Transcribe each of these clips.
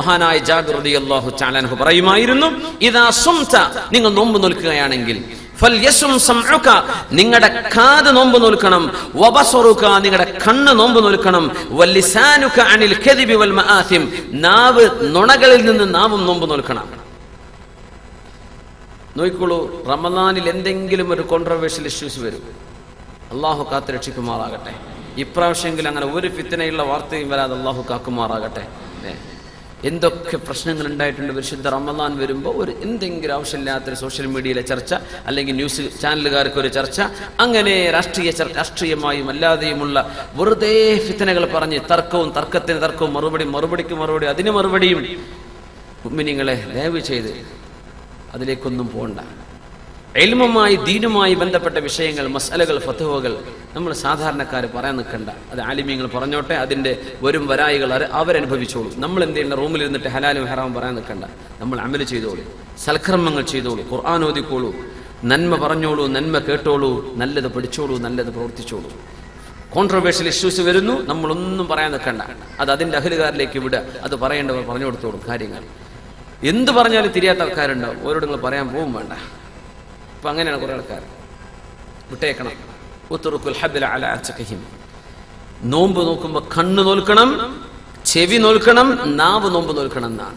മഹാനായ ജാബിർ റളിയല്ലാഹു തആല അൻഹു പറയുമായിരുന്നു ഇദാ സുംത നിങ്ങൾ നോമ്പ് നോൽക്കുകയാണെങ്കിൽ ഫൽയസും സംഉക നിങ്ങളുടെ കാത് നോമ്പ് നോൽക്കണം വബസറുക നിങ്ങളുടെ കണ്ണ് നോമ്പ് നോൽക്കണം വല്ലിസാനുക അനിൽ കദിബി വൽ മആസിം നാവ് നുണകളിൽ നിന്ന് നാവും നോമ്പ് നോൽക്കണം നോക്കിക്കോളൂ റമദാനിൽ എന്തെങ്കിലും ഒരു കോൺട്രവേഴ്ഷ്യൽ ഇഷ്യൂസ് വരും അള്ളാഹു കാത്ത് രക്ഷിക്കുമാറാകട്ടെ ഇപ്രാവശ്യമെങ്കിലും അങ്ങനെ ഒരു ഫിത്തനയുള്ള വാർത്തയും വരാതെ അള്ളാഹു കാക്കുമാറാകട്ടെ ഏ. എന്തൊക്കെ പ്രശ്നങ്ങൾ ഉണ്ടായിട്ടുണ്ട് വിശുദ്ധ റമദാൻ വരുമ്പോൾ ഒരു എന്തെങ്കിലും ആവശ്യമില്ലാത്തൊരു സോഷ്യൽ മീഡിയയിലെ ചർച്ച അല്ലെങ്കിൽ ന്യൂസ് ചാനലുകാർക്ക് ഒരു ചർച്ച അങ്ങനെ രാഷ്ട്രീയ ചർ- രാഷ്ട്രീയമായും അല്ലാതെയുമുള്ള വെറുതെ ഫിത്തനകൾ പറഞ്ഞ് തർക്കവും തർക്കത്തിന് തർക്കവും മറുപടി മറുപടിക്ക് മറുപടി അതിന് മറുപടിയും ഉമ്മിനിങ്ങളെ ദയവ് ചെയ്ത് അതിലേക്കൊന്നും പോകണ്ട എൽമുമായി ദീനുമായി ബന്ധപ്പെട്ട വിഷയങ്ങൾ മസലകൾ ഫത്തുവകൾ നമ്മൾ സാധാരണക്കാർ പറയാൻ നിൽക്കണ്ട അത് ആലിമ്യങ്ങൾ പറഞ്ഞോട്ടെ അതിൻ്റെ വരും വരായികൾ അത് അവരനുഭവിച്ചോളൂ നമ്മൾ എന്ത് ചെയ്യണ്ട റൂമിൽ ഇരുന്നിട്ട് ഹലാലും ഹറാമും പറയാൻ നിൽക്കണ്ട നമ്മൾ അമല് ചെയ്തോളൂ സൽക്കർമ്മങ്ങൾ ചെയ്തോളൂ ഖുർആൻ ഓതിക്കോളൂ നന്മ പറഞ്ഞോളൂ നന്മ കേട്ടോളൂ നല്ലത് പഠിച്ചോളൂ നല്ലത് പ്രവർത്തിച്ചോളൂ കോൺട്രവേഴ്ഷ്യൽ ഇഷ്യൂസ് വരുന്നു നമ്മളൊന്നും പറയാൻ നിൽക്കണ്ട അത് അതിൻ്റെ അഹലുകാരിലേക്ക് വിടുക അത് പറയേണ്ടവർ പറഞ്ഞു കൊടുത്തോളൂ കാര്യങ്ങൾ എന്ത് പറഞ്ഞാലും തിരിയാത്ത ആൾക്കാരുണ്ടാവും ഓരോട് നിങ്ങൾ പറയാൻ പോവും വേണ്ട ഇപ്പൊ അങ്ങനെയാണ് കുറെ ആൾക്കാർ വിട്ടേക്കണം ഉത്തുറുക്കുൽ ഹബ്ല അല അച്ചക്കഹിം നോമ്പ് നോക്കുമ്പോ കണ്ണ് നോൽക്കണം ചെവി നോൽക്കണം നാവ് നോമ്പ് നോൽക്കണം എന്നാണ്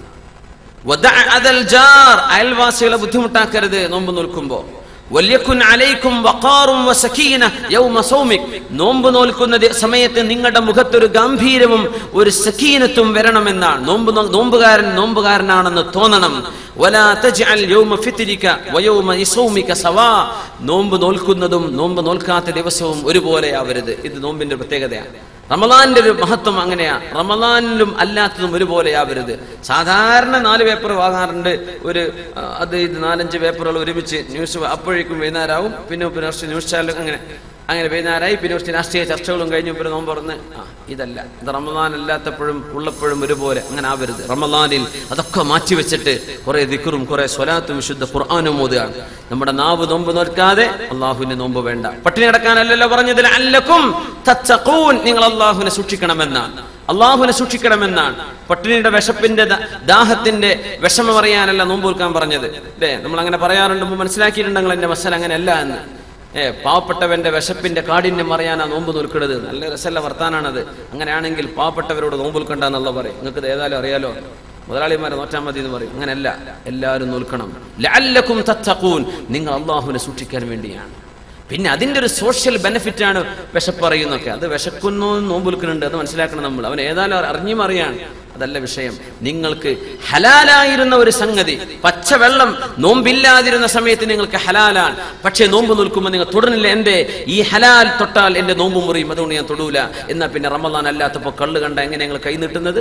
വദഅ അദൽ ജാർ അയൽവാസികളെ ബുദ്ധിമുട്ടാക്കരുത് നോമ്പ് നോൽക്കുമ്പോ വല്യക്കുൻ അലൈക്കും വഖാറും വസക്കീന യൗമ സൗമിക് നോമ്പ് നോൽക്കുന്ന ദി- സമയത്ത് നിങ്ങളുടെ മുഖത്തൊരു ഗാംഭീര്യവും ഒരു സക്കീനത്തും വരണമെന്നാണ് നോമ്പ് നോ- നോമ്പുകാരൻ നോമ്പുകാരനാണെന്ന് തോന്നണം വലാ തജ്അൽ യൗമ ഫിത്രിക വയൗമ ഇസൗമിക സവാ നോമ്പ് നോൽക്കുന്നതും നോമ്പ് നോൽക്കാത്ത ദിവസവും ഒരുപോലെ ആവരുത് ഇത് നോമ്പിന്റെ പ്രത്യേകതയാണ് റമദാന്റെ ഒരു മഹത്വം അങ്ങനെയാ റമദാനിലും അല്ലാത്തതും ഒരുപോലെ ആവരുത് സാധാരണ നാല് പേപ്പർ വാങ്ങാറുണ്ട് ഒരു ആ, അത് ഇത് നാലഞ്ച് പേപ്പറുകൾ ഒരുമിച്ച് ന്യൂസ് അപ്പോഴേക്കും വൈകുന്നേരമാവും പിന്നെ പിന്നെ കുറച്ച് ന്യൂസ് ചാനൽ അങ്ങനെ അങ്ങനെ വൈകുന്നേരമായി പിന്നെ കുറച്ച് രാഷ്ട്രീയ ചർച്ചകളും കഴിഞ്ഞു പിന്നെ നോമ്പ് തുറന്ന് ആ ഇതല്ല ഇത് റമദാൻ അല്ലാത്തപ്പോഴും ഉള്ളപ്പോഴും ഒരുപോലെ അങ്ങനെ ആവരുത് റമദാനിൽ അതൊക്കെ മാറ്റിവെച്ചിട്ട് കുറെ ദിക്കറും കുറെ സ്വലാത്തും വിശുദ്ധ ഖുർആാനും ഓതുകയാണ് നമ്മുടെ നാവ് നോമ്പ് നോൽക്കാതെ അള്ളാഹുവിന്റെ നോമ്പ് വേണ്ട പട്ടിണി കിടക്കാനല്ലല്ലോ പറഞ്ഞതിൽ അല്ലക്കും തത്തഖൂൻ നിങ്ങൾ അള്ളാഹുവിനെ സൂക്ഷിക്കണമെന്നാണ് അള്ളാഹുവിനെ സൂക്ഷിക്കണമെന്നാണ് പട്ടിണിയുടെ വിശപ്പിന്റെ ദ- ദാഹത്തിന്റെ വിഷമം അറിയാനല്ല നോമ്പ് നോൽക്കാൻ പറഞ്ഞത് അല്ലേ നമ്മൾ അങ്ങനെ പറയാറുണ്ട് മുമ്പ് മനസ്സിലാക്കിയിട്ടുണ്ടെങ്കിൽ എന്റെ മസല അങ്ങനെയല്ല എന്ന് ഏ പാവപ്പെട്ടവന്റെ വിശപ്പിന്റെ കാഠിന്യം അറിയാനാ നോമ്പ് നോൽക്കുന്നത് നല്ല രസമല്ല വർത്താനാണത് അങ്ങനെയാണെങ്കിൽ പാവപ്പെട്ടവരോട് നോമ്പ് നോൽക്കണ്ട എന്നുള്ള പറയും നിങ്ങൾക്ക് ഇത് ഏതായാലും അറിയാലോ മുതലാളിമാരെ നോറ്റാൽ മതി എന്ന് പറയും അങ്ങനെയല്ല എല്ലാവരും നോൽക്കണം ലഅല്ലക്കും തത്തഖൂൻ നിങ്ങൾ അള്ളാഹുവിനെ സൂക്ഷിക്കാൻ വേണ്ടിയാണ് പിന്നെ അതിന്റെ ഒരു സോഷ്യൽ ബെനിഫിറ്റ് ആണ് വിശപ്പറിയുന്നൊക്കെ അത് വിശക്കുന്നു നോമ്പുൽക്കുന്നുണ്ട് അത് മനസ്സിലാക്കണം നമ്മൾ അവൻ ഏതായാലും അറിഞ്ഞും അറിയാണ് അതല്ല വിഷയം നിങ്ങൾക്ക് ഹലാലായിരുന്ന ഒരു സംഗതി പച്ചവെള്ളം നോമ്പില്ലാതിരുന്ന സമയത്ത് നിങ്ങൾക്ക് ഹലാലാണ് പക്ഷേ നോമ്പ് നിൽക്കുമ്പോൾ നിങ്ങൾ തുടരുന്നില്ല എന്റെ ഈ ഹലാൽ തൊട്ടാൽ എന്റെ നോമ്പ് മുറിയും അതുകൊണ്ട് ഞാൻ തൊടൂല എന്നാ പിന്നെ റമദാൻ അല്ലാത്തപ്പോ കള്ള് കണ്ട എങ്ങനെ നിങ്ങൾ കൈ നീട്ടുന്നത്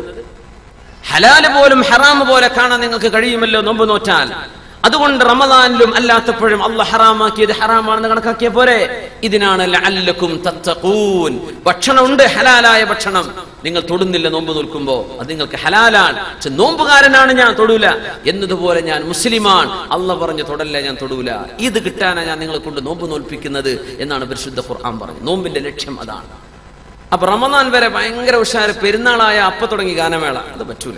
ഹലാല് പോലും ഹറാമ് പോലെ കാണാൻ നിങ്ങൾക്ക് കഴിയുമല്ലോ നോമ്പ് നോറ്റാൽ അതുകൊണ്ട് റമദാനിലും അല്ലാത്തപ്പോഴും അല്ല ഹറാമാക്കിയത് ഹറാമാണെന്ന് കണക്കാക്കിയ പോരെ ഇതിനാണ് ലഅല്ലക്കും തത്തഖൂൻ ഭക്ഷണമുണ്ട് ഹലാലായ ഭക്ഷണം നിങ്ങൾ തൊടുന്നില്ല നോമ്പ് നോൽക്കുമ്പോ അത് നിങ്ങൾക്ക് ഹലാലാണ് പക്ഷെ നോമ്പുകാരനാണ് ഞാൻ തൊടൂല എന്നതുപോലെ ഞാൻ മുസ്ലിമാൻ അല്ല പറഞ്ഞു തൊടല്ല ഞാൻ തൊടൂല ഇത് കിട്ടാനാ ഞാൻ നിങ്ങളെ കൊണ്ട് നോമ്പ് നോൽപ്പിക്കുന്നത് എന്നാണ് പരിശുദ്ധ ഖുർആൻ പറഞ്ഞത് നോമ്പിന്റെ ലക്ഷ്യം അതാണ് അപ്പൊ റമദാൻ വരെ ഭയങ്കര ഉഷാറ് പെരുന്നാളായ അപ്പ തുടങ്ങി ഗാനമേള അത് പറ്റൂല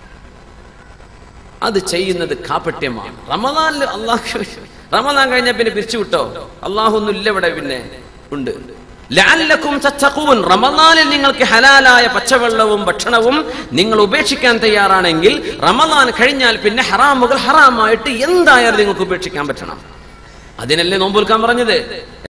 അത് ചെയ്യുന്നത് കാപട്യമാണ് റമദാനിൽ അള്ളാഹ് റമദാൻ കഴിഞ്ഞ പിന്നെ പിരിച്ചുവിട്ടോ അള്ളാഹൊന്നും ഇല്ല ഇവിടെ പിന്നെ ഉണ്ട് ലഅല്ലക്കും തത്തഖൂൻ റമദാനിൽ നിങ്ങൾക്ക് ഹലാലായ പച്ചവെള്ളവും ഭക്ഷണവും നിങ്ങൾ ഉപേക്ഷിക്കാൻ തയ്യാറാണെങ്കിൽ റമദാൻ കഴിഞ്ഞാൽ പിന്നെ ഹറാമുകൾ ഹറാമായിട്ട് എന്തായാലും നിങ്ങൾക്ക് ഉപേക്ഷിക്കാൻ പറ്റണം അതിനല്ലേ നോമ്പ് വിൽക്കാൻ പറഞ്ഞത്